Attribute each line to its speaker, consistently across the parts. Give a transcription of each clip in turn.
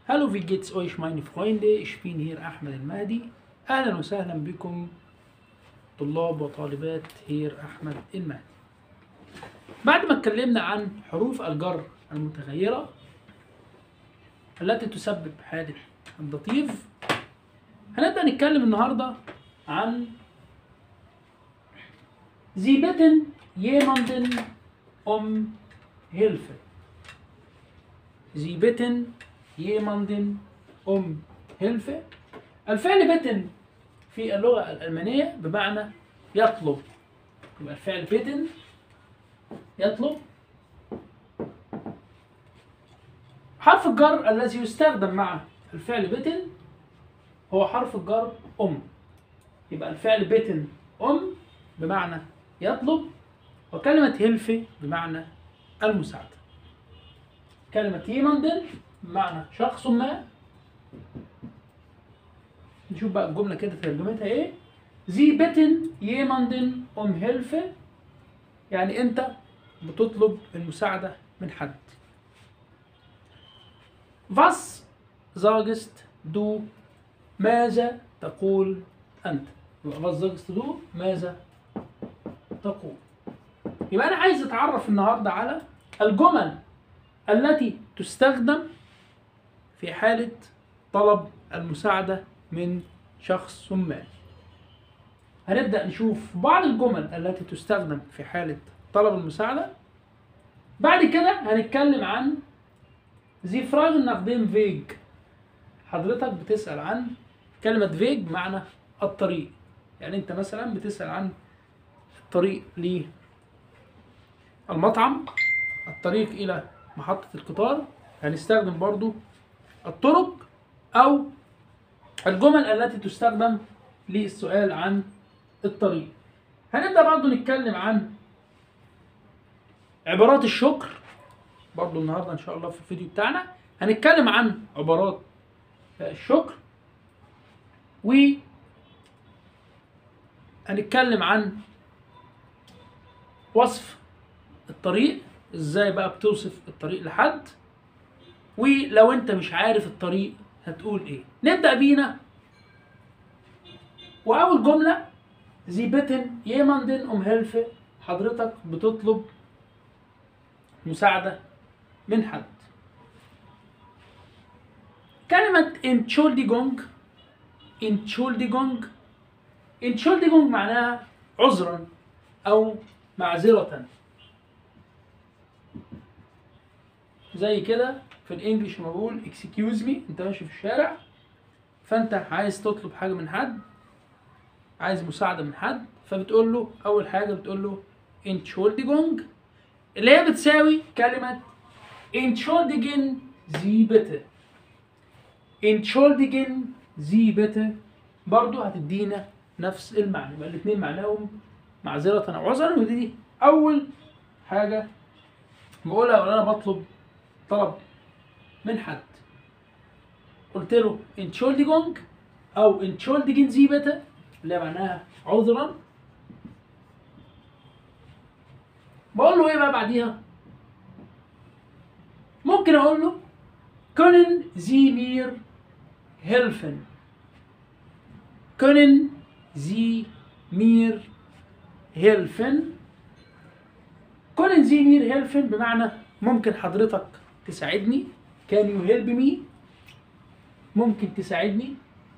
Speaker 1: Hallo, wie geht's euch meine Freunde? Ich bin hier أحمد المهدي أهلا وسهلا بكم طلاب وطالبات هير أحمد المهدي بعد ما اتكلمنا عن حروف الجر المتغيرة التي تسبب حادث الضطيف هنبدأ نتكلم النهاردة عن Sie bitten jemanden um Hilfe. Sie bitten jemanden um Hilfe. الفعل bitten في اللغة الألمانية بمعنى يطلب. يبقى الفعل bitten يطلب. حرف الجر الذي يستخدم مع الفعل bitten هو حرف الجر أم. يبقى الفعل bitten أم بمعنى يطلب وكلمة هيلفي بمعنى المساعدة كلمة يمندن بمعنى شخص ما نشوف بقى الجملة كده ترجمتها ايه زي بيتن يمندن ام هيلفي يعني انت بتطلب المساعدة من حد Was sagst du ماذا تقول أنت يبقى was sagst du ماذا تقول يبقى أنا عايز أتعرف النهاردة على الجمل التي تستخدم في حالة طلب المساعدة من شخص ما هنبدأ نشوف بعض الجمل التي تستخدم في حالة طلب المساعدة بعد كده هنتكلم عن زي فراغ النقدين فيج حضرتك بتسأل عن كلمة فيج بمعنى الطريق يعني انت مثلا بتسأل عن الطريق للمطعم الطريق إلى محطة القطار هنستخدم برضو الطرق أو الجمل التي تستخدم للسؤال عن الطريق هنبدأ برضو نتكلم عن عبارات الشكر برضو النهاردة إن شاء الله في الفيديو بتاعنا هنتكلم عن عبارات الشكر و هنتكلم عن وصف الطريق ازاي بقى بتوصف الطريق لحد ولو انت مش عارف الطريق هتقول ايه نبدأ بينا واول جملة زي بيتن يمندن ام هيلفه حضرتك بتطلب مساعدة من حد كلمة انتشولديجونج انتشولديجونج انتشولديجونج معناها عذرا او معذرة زي كده في الانجليش لما بقول excuse me انت ماشي في الشارع فانت عايز تطلب حاجة من حد عايز مساعدة من حد فبتقول له أول حاجة بتقول له Entschuldigung اللي هي بتساوي كلمة Entschuldigen Sie bitte Entschuldigen Sie bitte برضو هتدينا نفس المعنى يبقى الاتنين معناهم معذرة أو عذرا ودي دي أول حاجة بقولها وأنا أنا بطلب طلب من حد قلت له Entschuldigung أو Entschuldigen Sie bitte اللي هي معناها عذرا بقول له إيه بقى بعديها؟ ممكن أقول له Können Sie mir helfen? Können Sie mir helfen? Können Sie mir helfen بمعنى ممكن حضرتك تساعدني Can you help me ممكن تساعدني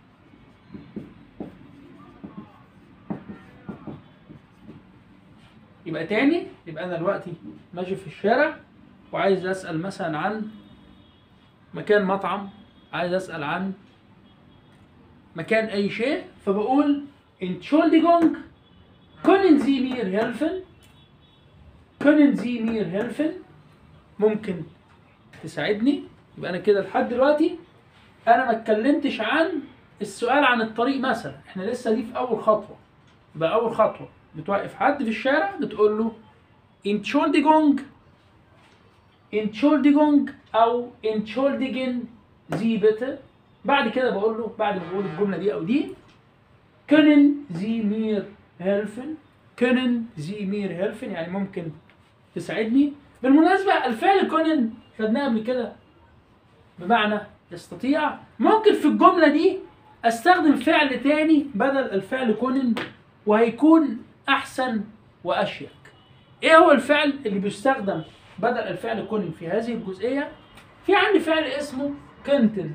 Speaker 1: يبقى تاني يبقى انا دلوقتي ماشي في الشارع وعايز اسال مثلا عن مكان مطعم عايز اسال عن مكان اي شيء فبقول Entschuldigung können Sie mir helfen können Sie mir helfen ممكن تساعدني يبقى انا كده لحد دلوقتي انا ما اتكلمتش عن السؤال عن الطريق مثلا احنا لسه دي في اول خطوه يبقى اول خطوه بتوقف حد في الشارع بتقول له Entschuldigung Entschuldigung او Entschuldigen Sie bitte بعد كده بقول له بعد ما بقول الجمله دي او دي können Sie mir helfen können Sie mir helfen يعني ممكن تساعدني بالمناسبة الفعل كونن خدناه قبل كده بمعنى يستطيع ممكن في الجملة دي استخدم فعل تاني بدل الفعل كونن وهيكون احسن واشيك ايه هو الفعل اللي بيستخدم بدل الفعل كونن في هذه الجزئية في عندي فعل اسمه كنتن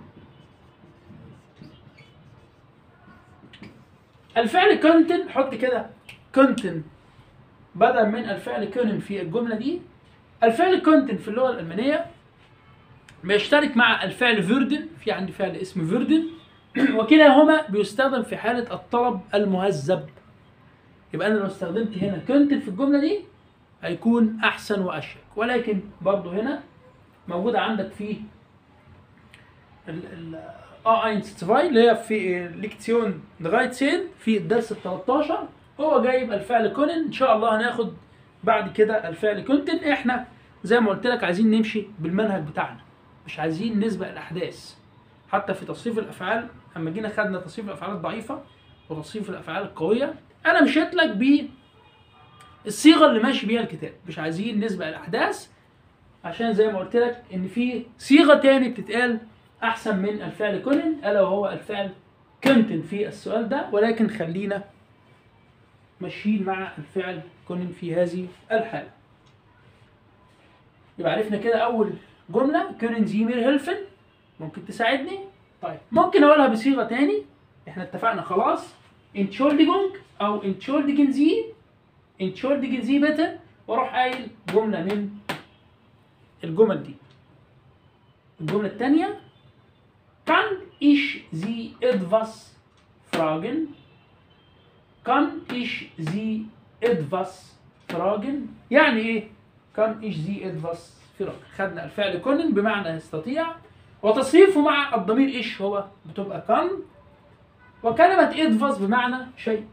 Speaker 1: الفعل كونتن حط كده كونتن بدل من الفعل كونن في الجملة دي الفعل كونتن في اللغة الألمانية بيشترك مع الفعل فيردن في عندي فعل اسمه فيردن وكلاهما بيستخدم في حالة الطلب المهذب يبقى أنا لو استخدمت هنا كونتن في الجملة دي هيكون أحسن وأشيك ولكن برضو هنا موجودة عندك في ال ال اه 1 اللي هي في ليكتيون لغايه سين في الدرس ال 13 هو جايب الفعل كونن ان شاء الله هناخد بعد كده الفعل كونتن احنا زي ما قلت لك عايزين نمشي بالمنهج بتاعنا مش عايزين نسبق الاحداث حتى في تصريف الافعال اما جينا خدنا تصريف الافعال الضعيفه وتصريف الافعال القويه انا مشيت لك ب الصيغه اللي ماشي بيها الكتاب مش عايزين نسبق الاحداث عشان زي ما قلت لك ان في صيغه تاني بتتقال احسن من الفعل كونن الا وهو الفعل كنتن في السؤال ده ولكن خلينا ماشيين مع الفعل كونن في هذه الحاله يبقى عرفنا كده اول جمله كونن زي مير هيلفن ممكن تساعدني طيب ممكن اقولها بصيغه تاني احنا اتفقنا خلاص entschuldigung او entschuldigen Sie entschuldigen Sie bitte واروح قايل جمله من الجمل دي الجمله الثانيه Kann ich Sie etwas fragen? Kann ich Sie etwas fragen? يعني ايه؟ Kann ich Sie etwas fragen؟ خدنا الفعل كونن بمعنى يستطيع وتصريفه مع الضمير ايش هو؟ بتبقى كان وكلمة etwas بمعنى شيء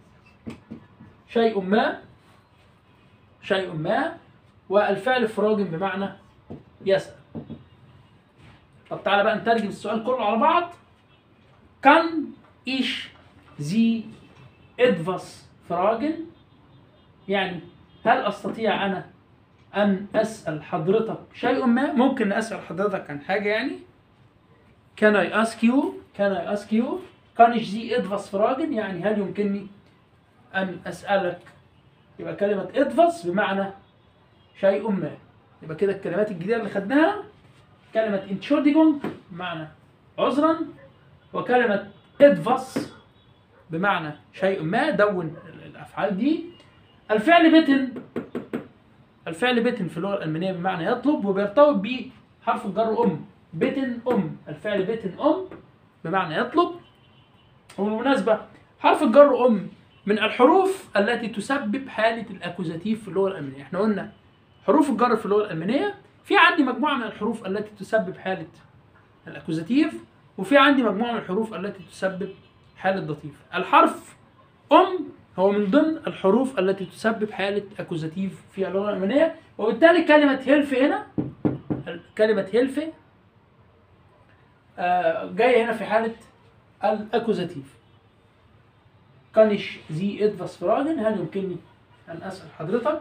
Speaker 1: شيء ما شيء ما والفعل فراجن بمعنى يسأل طب تعالى بقى نترجم السؤال كله على بعض كان إيش زي إدفاس فراجن يعني هل أستطيع أنا أن أسأل حضرتك شيء ما ممكن أسأل حضرتك عن حاجة يعني Can I ask you Can I ask you كان إيش زي إدفاس فراجن يعني هل يمكنني أن أسألك يبقى كلمة إدفاس بمعنى شيء ما يبقى كده الكلمات الجديدة اللي خدناها كلمة انتشورديجونج بمعنى عذرا وكلمة ادفاس بمعنى شيء ما دون الأفعال دي الفعل بيتن الفعل بيتن في اللغة الألمانية بمعنى يطلب وبيرتبط بحرف الجر أم بيتن أم الفعل بيتن أم بمعنى يطلب وبالمناسبة حرف الجر أم من الحروف التي تسبب حالة الأكوزاتيف في اللغة الألمانية احنا قلنا حروف الجر في اللغة الألمانية في عندي مجموعة من الحروف التي تسبب حالة الأكوزاتيف وفي عندي مجموعة من الحروف التي تسبب حالة ضتيف الحرف أم هو من ضمن الحروف التي تسبب حالة أكوزاتيف في اللغة الألمانية وبالتالي كلمة هيلف هنا كلمة هيلف آه جاية هنا في حالة الأكوزاتيف كانش زي ادفاس فراجن هل يمكنني أن أسأل حضرتك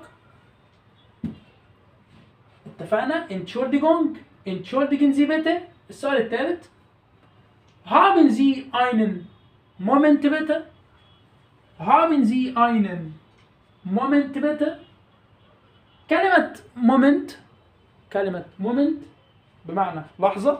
Speaker 1: اتفقنا Entschuldigung Entschuldigen Sie bitte السؤال الثالث Haben Sie einen Moment bitte Haben Sie einen Moment bitte كلمة Moment كلمة Moment بمعنى لحظة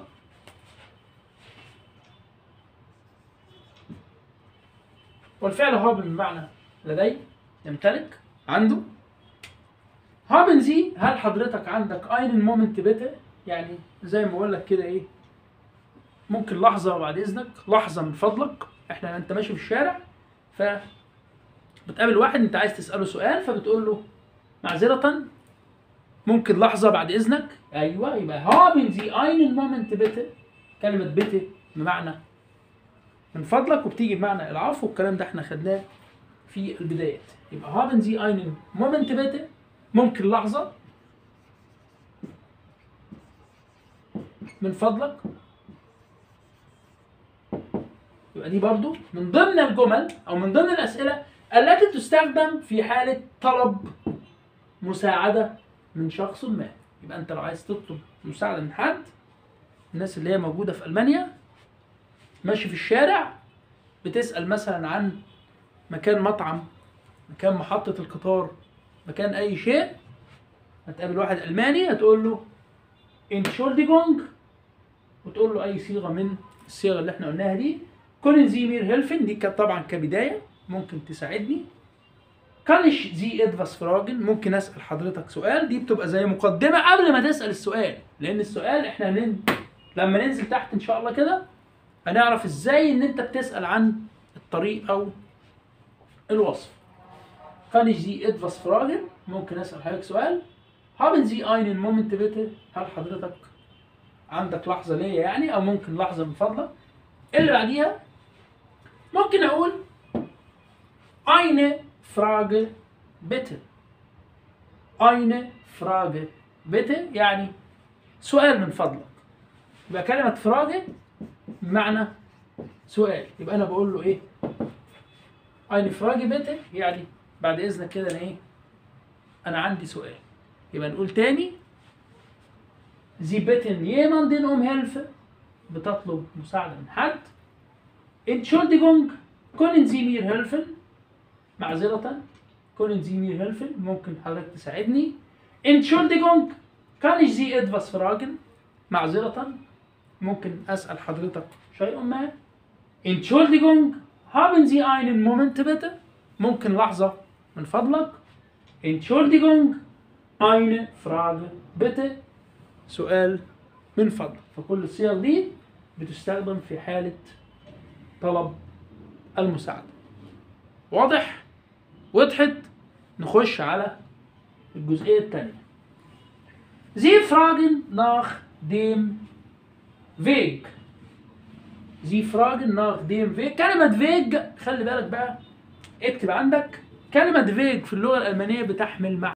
Speaker 1: والفعل هابن بمعنى لدي يمتلك عنده هابن زي هل حضرتك عندك اين مومنت بيتا يعني زي ما بقول لك كده ايه ممكن لحظه بعد اذنك لحظه من فضلك احنا انت ماشي في الشارع ف بتقابل واحد انت عايز تساله سؤال فبتقول له معذره ممكن لحظه بعد اذنك ايوه يبقى هابن زي اين مومنت بيتا كلمه بيتا بمعنى من فضلك وبتيجي بمعنى العفو والكلام ده احنا خدناه في البدايات يبقى هابن زي اين مومنت بيتا ممكن لحظة من فضلك يبقى دي برضو من ضمن الجمل أو من ضمن الأسئلة التي تستخدم في حالة طلب مساعدة من شخص ما يبقى أنت لو عايز تطلب مساعدة من حد الناس اللي هي موجودة في ألمانيا ماشي في الشارع بتسأل مثلا عن مكان مطعم مكان محطة القطار مكان أي شيء هتقابل واحد ألماني هتقول له انشولديجونج وتقول له أي صيغة من الصيغة اللي احنا قلناها دي كونن زي مير هيلفن دي كانت طبعا كبداية ممكن تساعدني كانش زي ادفاس فراجن ممكن اسال حضرتك سؤال دي بتبقى زي مقدمه قبل ما تسال السؤال لان السؤال احنا هنن... لما ننزل تحت ان شاء الله كده هنعرف ازاي ان انت بتسال عن الطريق او الوصف كانش زي ادفاس فراجن ممكن اسال حضرتك سؤال haben Sie einen Moment bitte هل حضرتك عندك لحظه ليا يعني او ممكن لحظه من فضلك اللي بعديها ممكن اقول eine Frage bitte eine Frage bitte يعني سؤال من فضلك يبقى كلمة فراجة بمعنى سؤال يبقى أنا بقول له إيه eine Frage bitte يعني بعد إذنك كده أنا إيه أنا عندي سؤال يبقى نقول تاني Sie bitten jemanden um Hilfe بتطلب مساعدة من حد Entschuldigung können Sie mir helfen معذرة können Sie mir helfen ممكن حضرتك تساعدني Entschuldigung kann ich Sie etwas fragen معذرة ممكن أسأل حضرتك شيء ما Entschuldigung haben Sie einen Moment bitte ممكن لحظة من فضلك Entschuldigung eine Frage bitte سؤال من فضلك فكل الصيغ دي بتستخدم في حالة طلب المساعدة واضح؟ وضحت؟ نخش على الجزئية الثانية Sie fragen nach dem Weg Sie fragen nach dem Weg كلمة Weg خلي بالك بقى اكتب عندك كلمة Weg في اللغة الألمانية بتحمل معنى